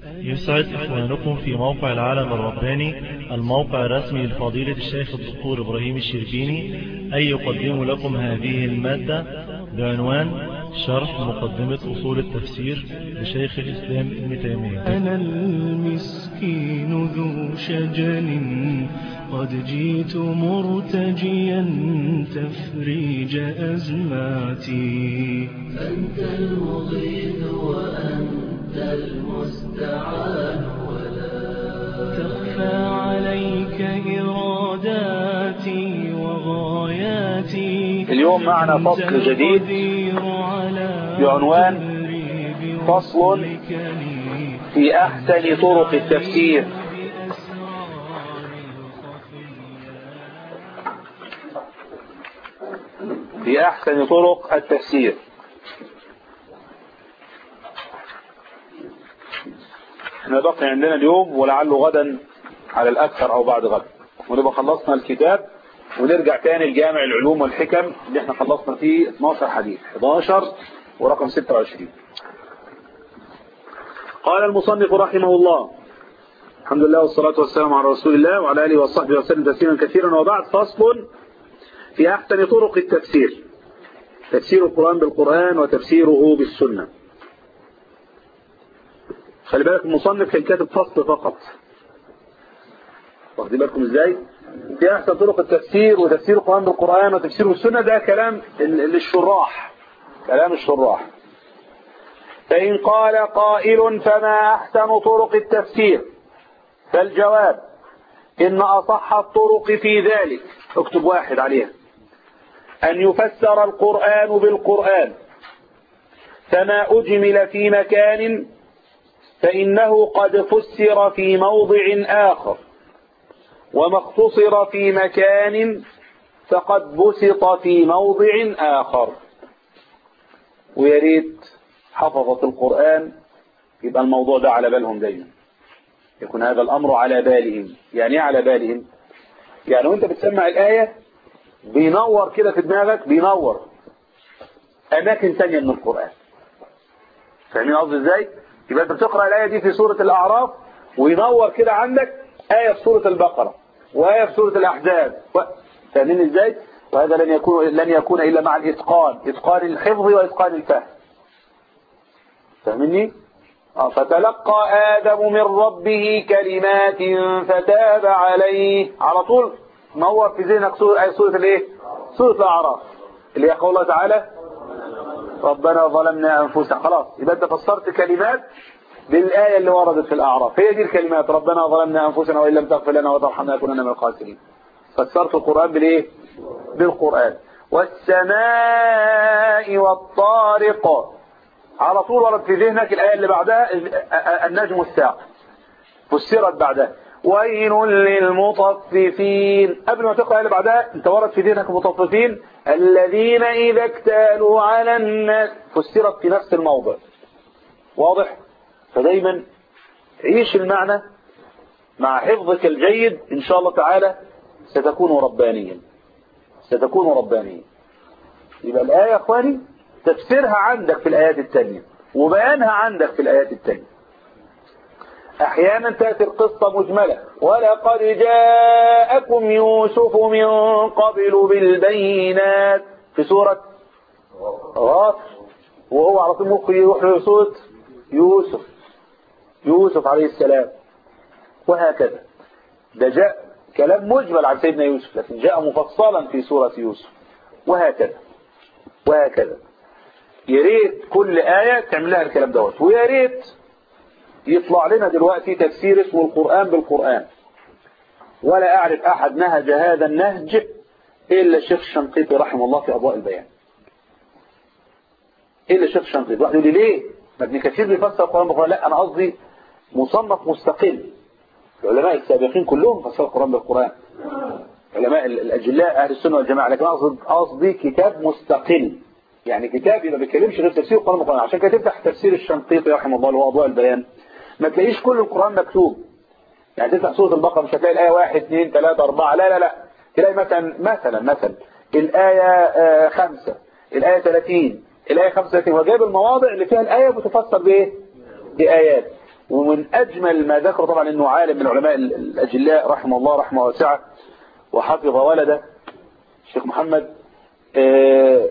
يسعد إخوانكم في موقع العالم الرباني الموقع الرسمي لفضيلة الشيخ الدكتور إبراهيم الشربيني أن يقدم لكم هذه المادة بعنوان شرح مقدمة أصول التفسير لشيخ الإسلام ابن تيمية أنا المسكين ذو شجن قد جئت مرتجيا تفريج أزماتي أنت المغيث وأنت المستعان ولا تخفى عليك إراداتي وغاياتي اليوم معنا أنت فصل جديد القدير على بعنوان تدريب فصل وملكني في أحسن طرق التفسير في أحسن طرق التفسير احنا بقي عندنا اليوم ولعله غدا على الأكثر أو بعد غد ونبقى خلصنا الكتاب ونرجع تاني لجامع العلوم والحكم اللي احنا خلصنا فيه 12 حديث 11 ورقم 26 قال المصنف رحمه الله الحمد لله والصلاة والسلام على رسول الله وعلى آله وصحبه وسلم تسليما كثيرا وبعد فصل في أحسن طرق التفسير تفسير القرآن بالقرآن وتفسيره بالسنة خلي بالك المصنف كان كاتب فصل فقط واخدين بالكم ازاي في أحسن طرق التفسير وتفسير القرآن بالقرآن وتفسيره بالسنة ده كلام للشراح كلام الشراح فإن قال قائل فما أحسن طرق التفسير فالجواب إن أصح الطرق في ذلك اكتب واحد عليها أن يفسر القرآن بالقرآن فما أجمل في مكان فإنه قد فسر في موضع آخر وما اختصر في مكان فقد بسط في موضع آخر ويريد حفظت القرآن يبقى الموضوع ده على بالهم دايما يكون هذا الأمر على بالهم يعني ايه على بالهم يعني وانت بتسمع الآية بينور كده في دماغك بينور أماكن تانية من القرآن فاهمين قصدي ازاي يبقى انت بتقرأ الآية دي في سورة الأعراف وينور كده عندك آية في سورة البقرة وآية في سورة الأحزاب و... فاهمين ازاي وهذا لن يكون لن يكون إلا مع الإتقان إتقان الحفظ وإتقان الفهم فاهمني آه، فتلقى آدم من ربه كلمات فتاب عليه على طول نور في ذهنك سورة آية سورة الايه سورة الأعراف اللي يقول الله تعالى ربنا ظلمنا أنفسنا خلاص يبقى انت فسرت كلمات بالآية اللي وردت في الأعراف هي دي الكلمات ربنا ظلمنا أنفسنا وإن لم تغفر لنا وترحمنا لنكونن من الخاسرين فسرت القرآن بالإيه بالقرآن والسماء والطارق على طول ورد في ذهنك الآية اللي بعدها النجم الساق فسرت بعدها ويل للمطففين قبل ما تقرأ اللي بعدها انت ورد في ذهنك المطففين الذين إذا اكتالوا على الناس فسرت في نفس الموضع واضح فدايما عيش المعنى مع حفظك الجيد إن شاء الله تعالى ستكون ربانيا ستكون ربانيا يبقى الآية يا أخواني تفسيرها عندك في الآيات التانية وبيانها عندك في الآيات التانية أحيانا تأتي القصة مجملة ولقد جاءكم يوسف من قبل بالبينات في سورة غافر وهو على طول مخه يروح لسورة يوسف يوسف عليه السلام وهكذا ده جاء كلام مجمل عن سيدنا يوسف لكن جاء مفصلا في سورة يوسف وهكذا وهكذا يا ريت كل آية تعمل لها الكلام دوت ويا ريت يطلع لنا دلوقتي تفسير اسمه القرآن بالقرآن ولا أعرف أحد نهج هذا النهج إلا الشيخ الشنقيطي رحمه الله في أضواء البيان إلا الشيخ الشنقيطي واحد يقول لي ليه ما ابن كثير بيفسر القرآن بالقرآن لا أنا قصدي مصنف مستقل العلماء السابقين كلهم فسروا القرآن بالقرآن علماء الأجلاء أهل السنة والجماعة لكن أقصد قصدي كتاب مستقل يعني كتاب يبقى ما بيتكلمش غير تفسير القرآن بالقرآن عشان كده تفتح تفسير الشنقيطي رحمه الله اللي هو أضواء البيان ما تلاقيش كل القرآن مكتوب يعني تفتح سورة البقرة مش هتلاقي الآية واحد اثنين ثلاثة أربعة لا لا لا تلاقي مثلا مثلا مثلا الآية آه خمسة الآية 30 الآية 35 هو جايب المواضع اللي فيها الآية بتفسر بإيه؟ بآيات ومن أجمل ما ذكر طبعا أنه عالم من العلماء الأجلاء رحمه الله رحمه واسعة وحفظ ولده الشيخ محمد آه،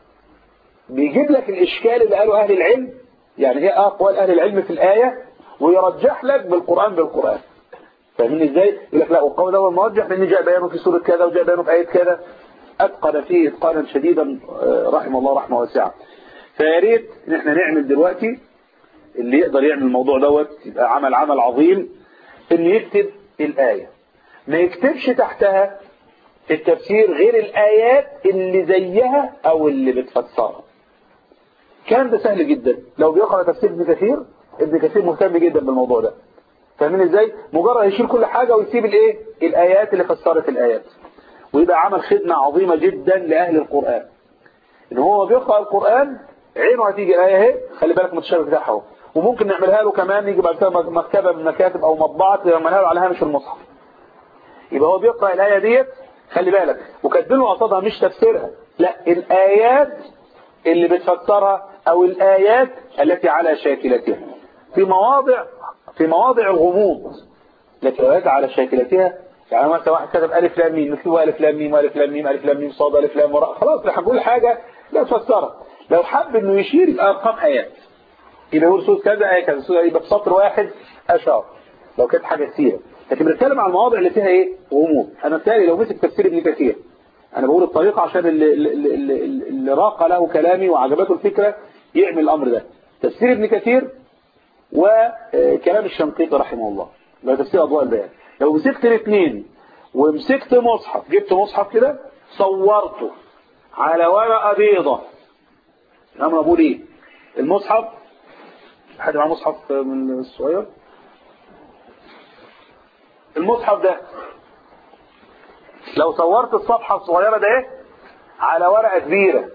بيجيب لك الإشكال اللي قاله أهل العلم يعني ايه أقوال أهل العلم في الآية ويرجح لك بالقرآن بالقرآن فاهمين ازاي يقول لك لا والقول ده مرجح لان جاء بيانه في سوره كذا وجاء بيانه في ايه كذا اتقن فيه اتقانا شديدا آه، رحمه الله رحمه واسعه فيا ريت ان احنا نعمل دلوقتي اللي يقدر يعمل الموضوع دوت يبقى عمل عمل عظيم ان يكتب الايه ما يكتبش تحتها في التفسير غير الايات اللي زيها او اللي بتفسرها كان ده سهل جدا لو بيقرا تفسير ابن كثير ابن كثير مهتم جدا بالموضوع ده فاهمين ازاي مجرد يشيل كل حاجة ويسيب الايه الايات اللي فسرت الايات ويبقى عمل خدمة عظيمة جدا لاهل القرآن ان هو بيقرأ القرآن عينه هتيجي الايه اهي خلي بالك من التشابه بتاعها اهو وممكن نعملها له كمان يجي بعد كده مكتبة من مكاتب او مطبعة يعملها له على هامش المصحف يبقى هو بيقرأ الايه ديت خلي بالك وكاتبينه قصادها مش تفسيرها لا الايات اللي بتفسرها او الايات التي على شاكلتها في مواضع في مواضع الغموض لكن الآيات على شاكلتها يعني مثلا واحد كتب ألف لام ميم نكتبه ألف لام ميم ألف لام ميم ألف لام ميم صاد ألف لام وراء خلاص احنا هنقول حاجة لا تفسرها لو حب إنه يشير يبقى أرقام آيات يبقى يقول سورة كذا آية كذا سورة يبقى في سطر واحد أشار لو كانت حاجة كثيرة لكن بنتكلم عن المواضع اللي فيها إيه غموض أنا بالتالي لو مسك تفسير ابن كثير أنا بقول الطريقة عشان اللي, اللي, اللي, اللي راق له كلامي وعجبته الفكرة يعمل الأمر ده تفسير ابن كثير وكلام الشنقيطي رحمه الله لو تفسير أضواء البيان لو مسكت الاثنين ومسكت مصحف جبت مصحف كده صورته على ورقة بيضة الأمر أقول إيه المصحف حد معاه مصحف من الصغير المصحف ده لو صورت الصفحة الصغيرة ده ايه على ورقة كبيرة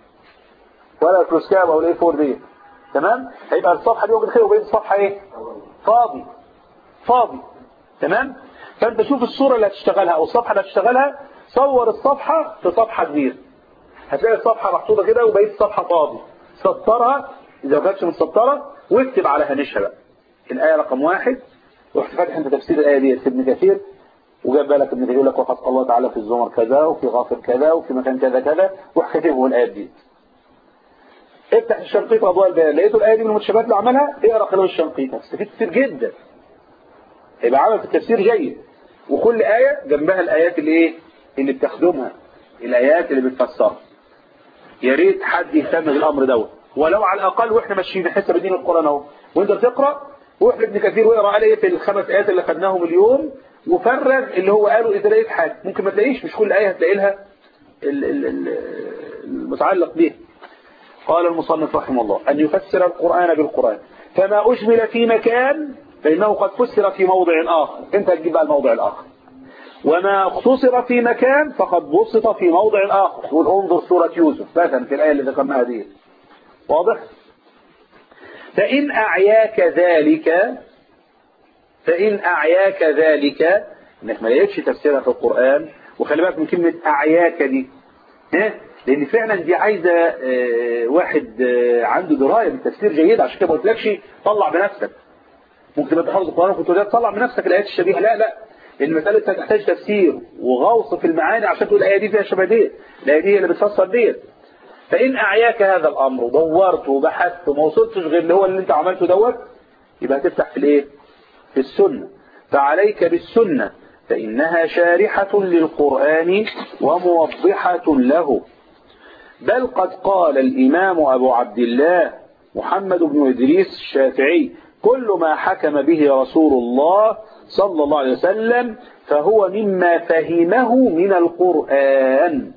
ورقة كروسكاب او الاي 4 دي تمام هيبقى الصفحة دي وجد خير وبين الصفحة ايه فاضي فاضي تمام فانت شوف الصورة اللي هتشتغلها او الصفحة اللي هتشتغلها صور الصفحة في صفحة كبيرة هتلاقي الصفحة محطوطة كده وبقيت الصفحة فاضي سطرها اذا ما كانتش متسطرة واكتب على هامشها بقى الآية رقم واحد رحت فاتح انت تفسير الآية دي ابن كثير وجاب بالك ابن كثير يقول لك وقد قال الله تعالى في الزمر كذا وفي غافر كذا وفي مكان كذا كذا وراح كاتبه الآيات دي افتح الشنقيط أضواء البيان لقيته الآية دي من المتشابهات اللي عملها اقرا خلال الشنقيط هتستفيد كتير جدا يبقى عمل في التفسير جيد وكل آية جنبها الآيات اللي ايه اللي بتخدمها الآيات اللي بتفسرها يا ريت حد يهتم بالأمر دوت ولو على الأقل واحنا ماشيين حسب دين القرآن اهو وانت بتقرأ روح لابن كثير واقرا عليه في الخمس آيات اللي خدناهم اليوم وفرغ اللي هو قاله إذا لقيت حاجة ممكن ما تلاقيش مش كل آية هتلاقي لها ال- ال- ال- المتعلق به قال المصنف رحمه الله أن يفسر القرآن بالقرآن فما أجمل في مكان فإنه قد فسر في موضع آخر انت هتجيب بقى الموضع الآخر وما اختصر في مكان فقد بسط في موضع آخر قول انظر سورة يوسف مثلا في الآية اللي ذكرناها دي واضح فإن أعياك ذلك فإن أعياك ذلك انك ما لقيتش تفسيرها في القرآن وخلي بالك من كلمة أعياك دي ها لأن فعلا دي عايزة آه، واحد آه، عنده دراية بالتفسير جيد عشان كده ما قلتلكش طلع بنفسك ممكن تبقى تحفظ القرآن وكنت تقول تطلع بنفسك الآيات الشبيهة لا لا لأن مسألة تحتاج تفسير وغوص في المعاني عشان تقول الآية دي فيها شبه ديت الآية دي هي اللي بتفسر ديت فإن أعياك هذا الأمر ودورت وبحثت وما وصلتش غير اللي هو اللي أنت عملته دوت يبقى هتفتح في الإيه؟ في السنة فعليك بالسنة فإنها شارحة للقرآن وموضحة له بل قد قال الإمام أبو عبد الله محمد بن إدريس الشافعي كل ما حكم به رسول الله صلى الله عليه وسلم فهو مما فهمه من القرآن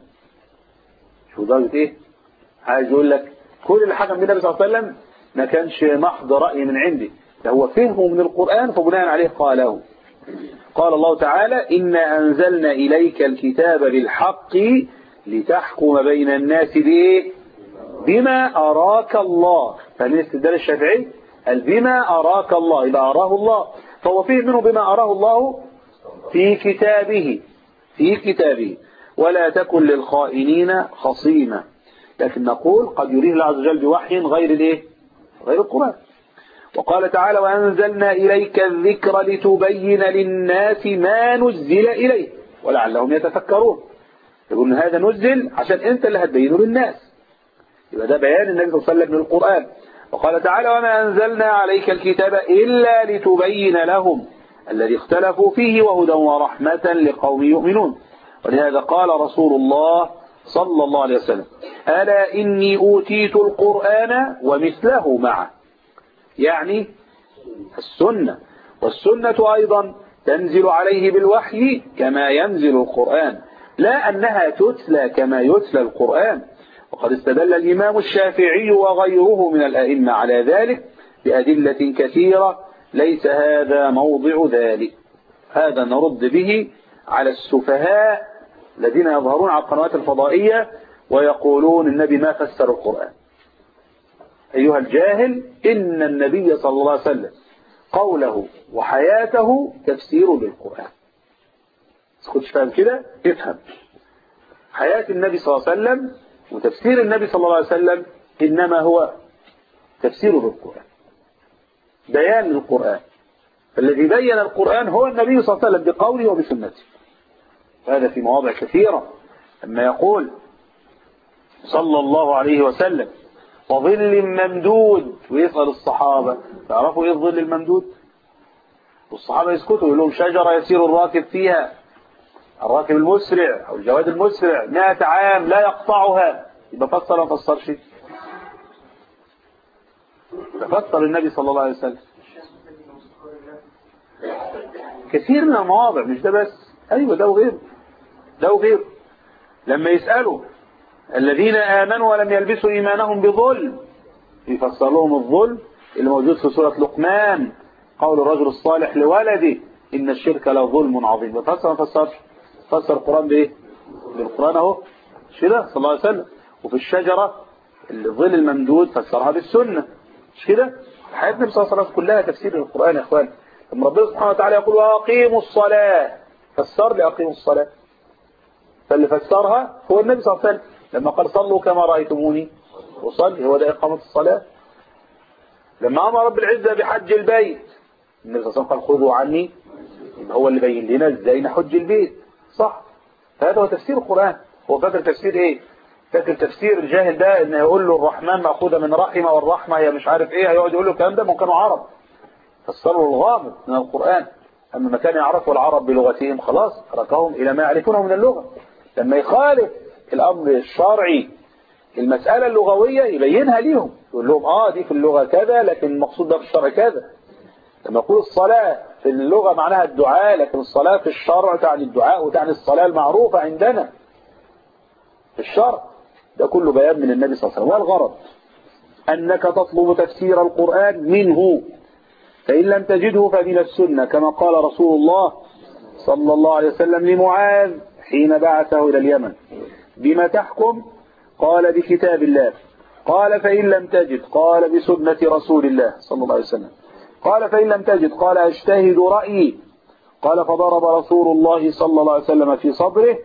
شو درجة ايه عايز يقول لك كل اللي حكم به النبي صلى الله عليه وسلم ما كانش محض رأي من عندي ده هو فهمه من القرآن فبناء عليه قاله قال الله تعالى إنا أنزلنا إليك الكتاب بالحق لتحكم بين الناس بإيه بما أراك الله فمن استدلال الشافعي قال بما أراك الله إذا أراه الله فهو فيه منه بما أراه الله في كتابه في كتابه ولا تكن للخائنين خصيما لكن نقول قد يريه الله عز وجل بوحي غير الايه غير القرآن وقال تعالى وأنزلنا إليك الذكر لتبين للناس ما نزل إليه ولعلهم يتفكرون يقول هذا نزل عشان أنت اللي هتبينه للناس يبقى ده بيان النبي صلى الله عليه وسلم للقرآن وقال تعالى وما أنزلنا عليك الكتاب إلا لتبين لهم الذي اختلفوا فيه وهدى ورحمة لقوم يؤمنون ولهذا قال رسول الله صلى الله عليه وسلم ألا إني أوتيت القرآن ومثله معه يعني السنة والسنة أيضا تنزل عليه بالوحي كما ينزل القرآن لا أنها تتلى كما يتلى القرآن وقد استدل الإمام الشافعي وغيره من الأئمة على ذلك بأدلة كثيرة ليس هذا موضع ذلك هذا نرد به على السفهاء الذين يظهرون على القنوات الفضائية ويقولون النبي ما فسر القرآن أيها الجاهل إن النبي صلى الله عليه وسلم قوله وحياته تفسير للقرآن كنتش فاهم كده افهم حياة النبي صلى الله عليه وسلم وتفسير النبي صلى الله عليه وسلم إنما هو تفسير للقرآن بيان للقرآن فالذي بين القرآن هو النبي صلى الله عليه وسلم بقوله وبسنته هذا في مواضع كثيرة لما يقول صلى الله عليه وسلم وظل ممدود ويسأل الصحابة تعرفوا ايه الظل الممدود والصحابة يسكتوا يقول لهم شجرة يسير الراكب فيها الراكب المسرع أو الجواد المسرع مئة عام لا يقطعها يبقى فسر ما فسرش فسر النبي صلى الله عليه وسلم كثير من المواضع مش ده بس أيوة ده وغيره ده وغيره لما يسألوا الذين آمنوا ولم يلبسوا إيمانهم بظلم يفسر لهم الظلم اللي موجود في سورة لقمان قول الرجل الصالح لولده إن الشرك لظلم عظيم فسر ما فسرش فسر القرآن بإيه بالقرآن أهو مش كده صلى الله عليه وسلم وفي الشجرة الظل الممدود فسرها بالسنة مش كده حياة النبي صلى الله عليه وسلم كلها تفسير للقرآن يا إخوان لما ربنا سبحانه وتعالى يقول وأقيموا الصلاة فسر لي أقيموا الصلاة فاللي فسرها هو النبي صلى الله عليه وسلم لما قال صلوا كما رأيتموني وصلي هو ده إقامة الصلاة لما أمر رب العزة بحج البيت النبي صلى الله عليه وسلم قال خذوا عني يبقى هو اللي بين لنا ازاي نحج البيت صح فهذا هو تفسير القرآن هو فاكر تفسير ايه فاكر تفسير الجاهل ده ان يقول له الرحمن مأخوذة من رحمة والرحمة هي مش عارف ايه هيقعد يقول له الكلام ده ما كانوا عرب فسروا الغامض من القرآن أما ما كان يعرفوا العرب بلغتهم خلاص تركهم إلى ما يعرفونه من اللغة لما يخالف الأمر الشرعي المسألة اللغوية يبينها ليهم يقول لهم آه دي في اللغة كذا لكن المقصود ده في الشرع كذا لما يقول الصلاة في اللغة معناها الدعاء لكن الصلاة في الشرع تعني الدعاء وتعني الصلاة المعروفة عندنا في الشرع ده كله بيان من النبي صلى الله عليه وسلم والغرض أنك تطلب تفسير القرآن منه فإن لم تجده فمن السنة كما قال رسول الله صلى الله عليه وسلم لمعاذ حين بعثه إلى اليمن بما تحكم قال بكتاب الله قال فإن لم تجد قال بسنة رسول الله صلى الله عليه وسلم قال فإن لم تجد قال أجتهد رأيي قال فضرب رسول الله صلى الله عليه وسلم في صدره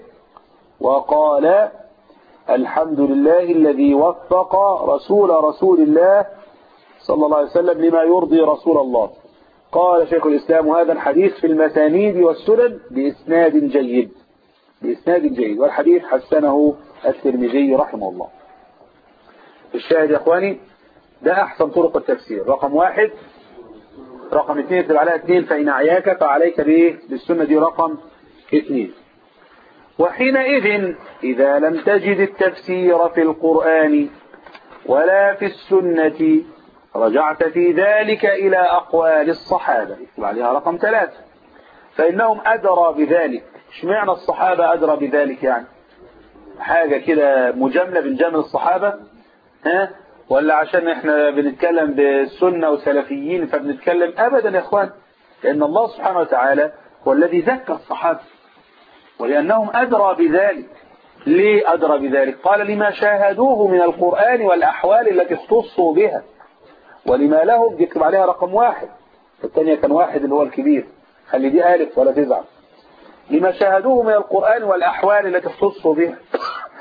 وقال الحمد لله الذي وفق رسول رسول الله صلى الله عليه وسلم لما يرضي رسول الله قال شيخ الإسلام هذا الحديث في المسانيد والسنن بإسناد جيد بإسناد جيد والحديث حسنه الترمذي رحمه الله الشاهد يا أخواني ده أحسن طرق التفسير رقم واحد رقم اثنين تبقى عليها اثنين فإن أعياك فعليك بإيه بالسنة دي رقم اثنين وحينئذ إذا لم تجد التفسير في القرآن ولا في السنة رجعت في ذلك إلى أقوال الصحابة يكتب عليها رقم ثلاثة فإنهم أدرى بذلك اشمعنى الصحابة أدرى بذلك يعني حاجة كده مجاملة بنجامل الصحابة ها ولا عشان احنا بنتكلم بالسنة وسلفيين فبنتكلم أبدا يا اخوان لأن الله سبحانه وتعالى هو الذي زكى الصحابة ولأنهم أدرى بذلك ليه أدرى بذلك قال لما شاهدوه من القرآن والأحوال التي اختصوا بها ولما لهم يكتب عليها رقم واحد الثانية كان واحد اللي هو الكبير خلي دي ألف ولا تزعل لما شاهدوه من القرآن والأحوال التي اختصوا بها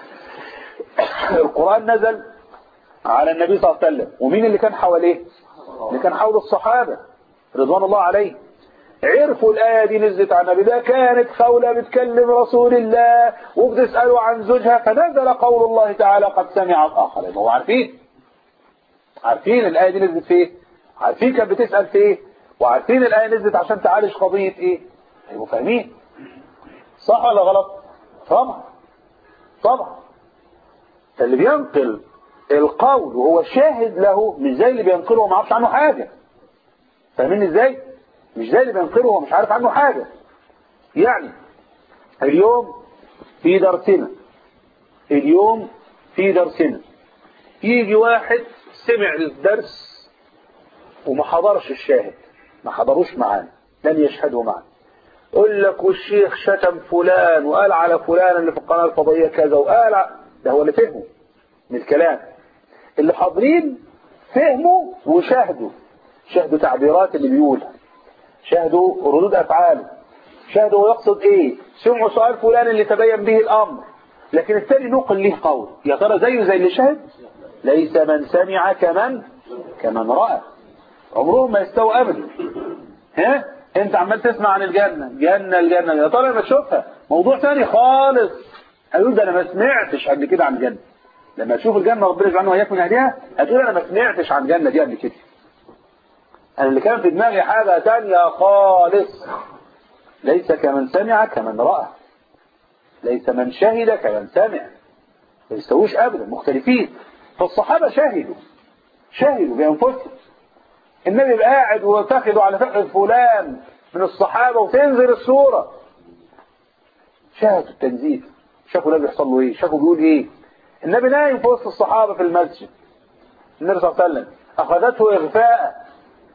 القرآن نزل على النبي صلى الله عليه وسلم ومين اللي كان حواليه اللي كان حول الصحابة رضوان الله عليه عرفوا الآية دي نزلت عن النبي ده كانت خولة بتكلم رسول الله وبتسأله عن زوجها فنزل قول الله تعالى قد سمع الآخر ما هو عارفين عارفين الآية دي نزلت في ايه عارفين كانت بتسأل في ايه وعارفين الآية نزلت عشان تعالج قضية ايه ايوه فاهمين صح ولا غلط طبعا طبعا فاللي بينقل القول وهو شاهد له مش زي اللي بينقله وما عرفش عنه حاجة فاهمين ازاي مش زي اللي بينقله ومش عارف عنه حاجة يعني اليوم في درسنا اليوم في درسنا يجي واحد سمع الدرس وما حضرش الشاهد ما حضروش معانا لن يشهدوا معنا يقول لك والشيخ شتم فلان وقال على فلان اللي في القناة الفضائية كذا وقال ع- ده هو اللي فهمه من الكلام اللي حاضرين فهموا وشاهدوا شاهدوا تعبيرات اللي بيقولها شاهدوا ردود أفعاله شاهدوا هو يقصد ايه سمعوا سؤال فلان اللي تبين به الأمر لكن الثاني نقل له قول يا ترى زيه زي اللي شهد ليس من سمع كمن كمن رأى عمرهم ما يستوى أبدا ها انت عمال تسمع عن الجنة جنة الجنة يا ترى ما تشوفها موضوع ثاني خالص هيقول ده انا ما سمعتش قبل كده عن الجنة لما تشوف الجنة ربنا يجعلنا وإياك من أهلها هتقول انا ما سمعتش عن الجنة دي قبل كده انا اللي كان في دماغي حاجة تانية خالص ليس كمن سمع كمن رأى ليس من شهد كمن سمع ما يستووش ابدا مختلفين فالصحابة شهدوا شهدوا بأنفسهم النبي يبقى قاعد وتاخده على فقه فلان من الصحابة وتنزل الصورة شاهدوا التنزيل شافوا النبي يحصل له ايه شافوا بيقول ايه النبي نايم في وسط الصحابة في المسجد النبي صلى الله عليه وسلم أخذته إغفاء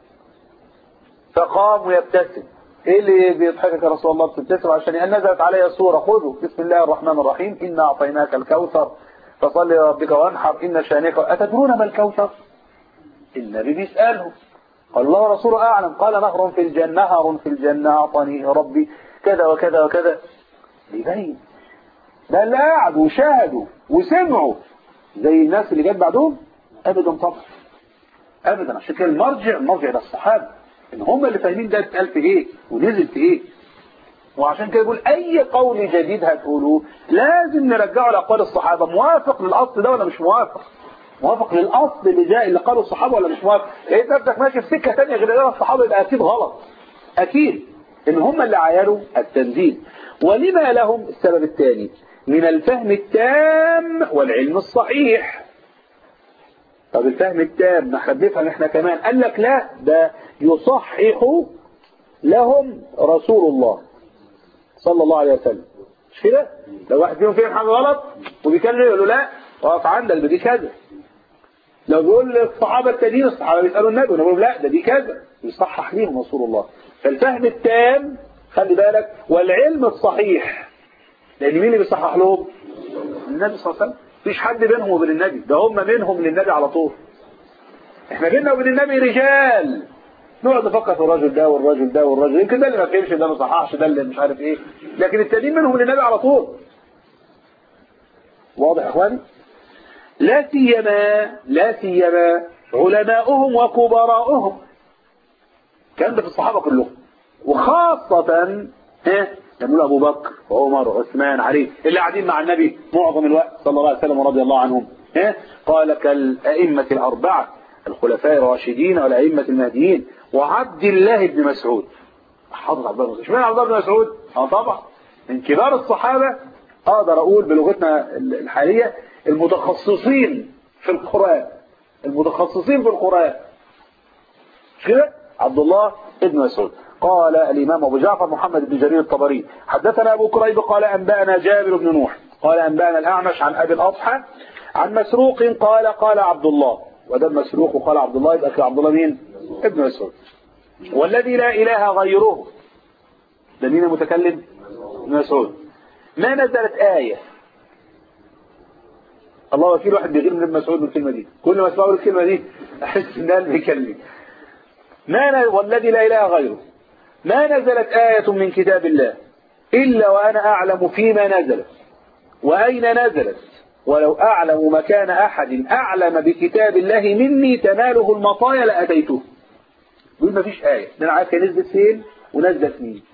فقام ويبتسم ايه اللي بيضحكك يا رسول الله بتبتسم عشان ان نزلت علي سورة خذوا بسم الله الرحمن الرحيم إنا أعطيناك الكوثر فصل لربك وانحر إن شانك أتدرون ما الكوثر النبي بيسأله قال الله ورسوله أعلم قال نهر في الجنة نهر في الجنة أعطاني ربي كذا وكذا وكذا بيبين ده اللي قعدوا وشاهدوا وسمعوا زي الناس اللي جت بعدهم أبدا طبعا أبدا عشان كده المرجع المرجع ده الصحابة إن هم اللي فاهمين ده اتقال في إيه ونزل في إيه وعشان كده يقول أي قول جديد هتقولوه لازم نرجعه لأقوال الصحابة موافق للأصل ده ولا مش موافق موافق للأصل اللي جاء اللي قاله الصحابة ولا مش موافق لقيت نفسك ماشي في سكة تانية غير اللي الصحابة يبقى أكيد غلط أكيد إن هم اللي عينوا التنزيل ولما لهم السبب الثاني من الفهم التام والعلم الصحيح طب الفهم التام ما احنا بنفهم احنا كمان قال لك لا ده يصحح لهم رسول الله صلى الله عليه وسلم مش كده لو واحد فيهم فهم حاجه غلط وبيكلم يقول له لا اقف عندك ده دي كذا لو بيقول للصحابه التانيين الصحابه بيسالوا النبي ونقول لهم لا ده دي كذا يصحح ليهم رسول الله فالفهم التام خلي بالك والعلم الصحيح لان مين اللي بيصحح لهم النبي صلى الله عليه وسلم مفيش حد بينهم وبين النبي ده هم منهم للنبي على طول احنا بيننا وبين النبي رجال نقعد نفكر في الرجل ده والرجل ده والرجل يمكن ده اللي ما فهمش ده ما صححش ده اللي مش عارف ايه لكن التانيين منهم للنبي على طول واضح يا اخواني لا سيما لا سيما علماؤهم وكبراؤهم كان ده في الصحابة كلهم وخاصة ها يقول أبو بكر وعمر وعثمان علي اللي قاعدين مع النبي معظم الوقت صلى الله عليه وسلم ورضي الله عنهم ها قال كالأئمة الأربعة الخلفاء الراشدين والأئمة المهديين وعبد الله بن مسعود حضر عبد الله بن مسعود اشمعنى عبد الله بن مسعود؟ اه طبعا من كبار الصحابة اقدر اقول بلغتنا الحالية المتخصصين في القرآن المتخصصين في القرآن مش كده؟ عبد الله بن مسعود قال الإمام أبو جعفر محمد بن جرير الطبري حدثنا أبو كريب قال أنبأنا جابر بن نوح قال أنبأنا الأعمش عن أبي الأضحى عن مسروق قال قال عبد الله وده مسروق وقال عبد الله يبقى عبد الله مين ابن مسعود والذي لا إله غيره ده مين المتكلم ابن مسعود ما نزلت آية الله وكيل واحد بيغير من ابن مسعود من الكلمة دي كل ما اسمعوا الكلمة دي أحس إن قلبي بيكلم ما ن... والذي لا إله غيره ما نزلت آية من كتاب الله إلا وأنا أعلم فيما نزلت وأين نزلت ولو أعلم مكان أحد أعلم بكتاب الله مني تناله المطايا لأتيته يقول ما فيش آية ده أنا عارف هي نزلت فين ونزلت مين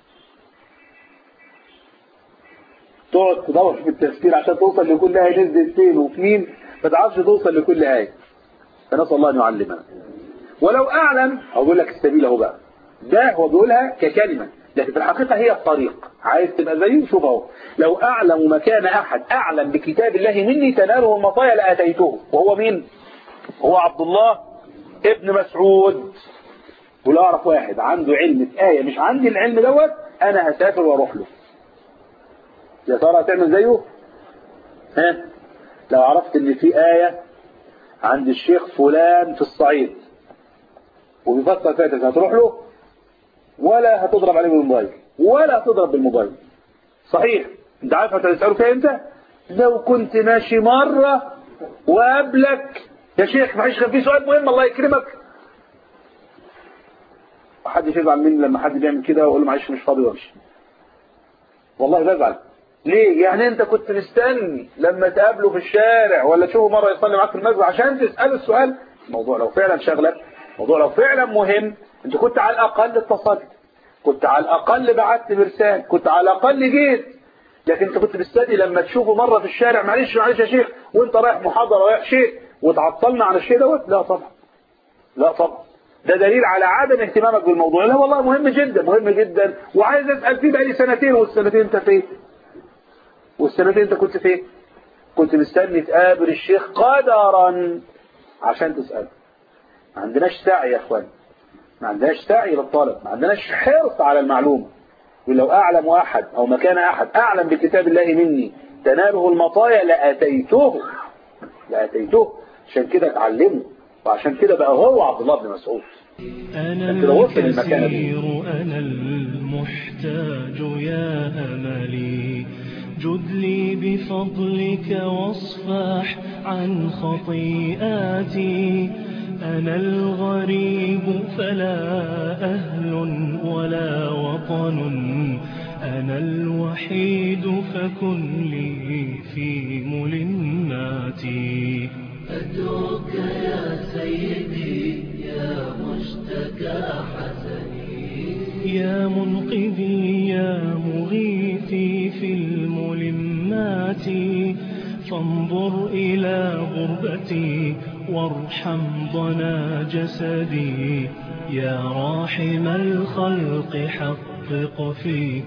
تقعد تدور في التفسير عشان توصل لكل آية نزلت فين وفي مين ما تعرفش توصل لكل آية فنسأل الله أن يعلمنا ولو أعلم أقول لك السبيل أهو بقى ده هو بيقولها ككلمة لكن في الحقيقة هي الطريق عايز تبقى زيه شوف اهو لو أعلم مكان أحد أعلم بكتاب الله مني تناله المطايا لآتيته وهو مين هو عبد الله ابن مسعود ولا أعرف واحد عنده علم في آية مش عندي العلم دوت أنا هسافر وأروح له يا ترى هتعمل زيه ها لو عرفت ان في آية عند الشيخ فلان في الصعيد وبيفسر فاتت هتروح له ولا هتضرب عليه بالموبايل ولا هتضرب بالموبايل صحيح انت عارف هتسأله فيها انت لو كنت ماشي مرة وقابلك يا شيخ معلش كان في سؤال مهم الله يكرمك حد يزعل مني لما حد بيعمل كده واقول له معلش مش فاضي وامشي والله بزعل ليه يعني انت كنت مستني لما تقابله في الشارع ولا تشوفه مرة يصلي معاك في المسجد عشان تسأله السؤال الموضوع لو فعلا شغلك الموضوع لو فعلا مهم انت كنت على الاقل اتصلت كنت على الاقل بعت مرسال كنت على الاقل جيت لكن انت كنت مستني لما تشوفه مرة في الشارع معلش معلش يا شيخ وانت رايح محاضرة رايح شيء وتعطلنا عن الشيء دوت لا طبعا لا طبعا ده دليل على عدم اهتمامك بالموضوع لا والله مهم جدا مهم جدا وعايز اسال فيه بقالي سنتين والسنتين انت فين والسنتين انت كنت فين كنت مستني تقابل الشيخ قدرا عشان تسأله ما عندناش سعي يا اخوان ما عندناش سعي للطالب ما عندناش حرص على المعلومة ولو أعلم أحد أو مكان أحد أعلم بكتاب الله مني تناله المطايا لأتيته لأتيته عشان كده اتعلمه وعشان كده بقى هو عبد الله بن مسعود أنا عشان كده وصل المكانة دي. الكثير أنا المحتاج يا أملي جد لي بفضلك واصفح عن خطيئاتي أنا الغريب فلا أهل ولا وطن أنا الوحيد فكن لي في ملماتي أدعوك يا سيدي يا مشتكى حسني يا منقذي يا مغيثي في الملمات فانظر إلى غربتي وارحم ضنا جسدي يا راحم الخلق حقق في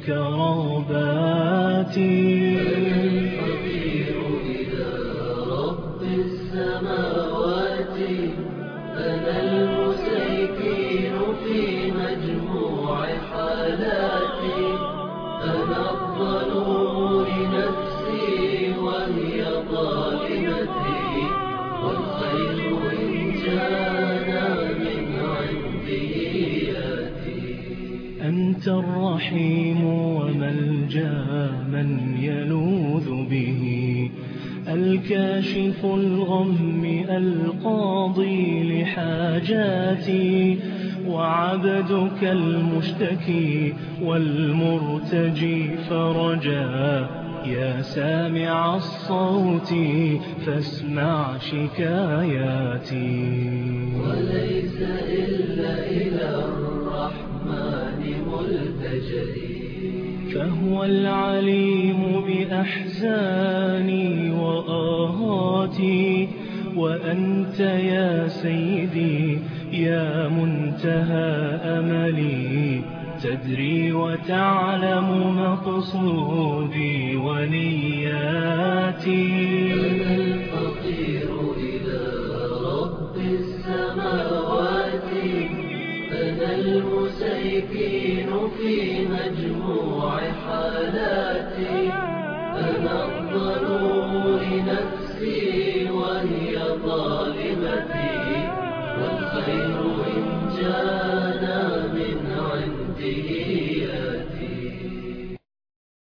كراباتي الفقير إلى رب السماوات أنا المسيكين في مجموع حالاتي أنا الظلوم لنفسي وهي ظالمتي والخير إن جانا من عنده يأتي أنت الرحيم وملجا من يلوذ به الكاشف الغم القاضي لحاجاتي وعبدك المشتكي والمرتجي فرجا يا سامع الصوت فاسمع شكاياتي وليس إلا إلى الرحمن ملتجئي فهو العليم بأحزاني وآهاتي وأنت يا سيدي يا منتهى أملي تدري وتعلم مقصودي ونياتي الفقير إلى رب السماوات أنا المسيكين في مجموع حالاتي أنا الظلوم لنفسي وهي ظالمتي والخير إن جانا من عنده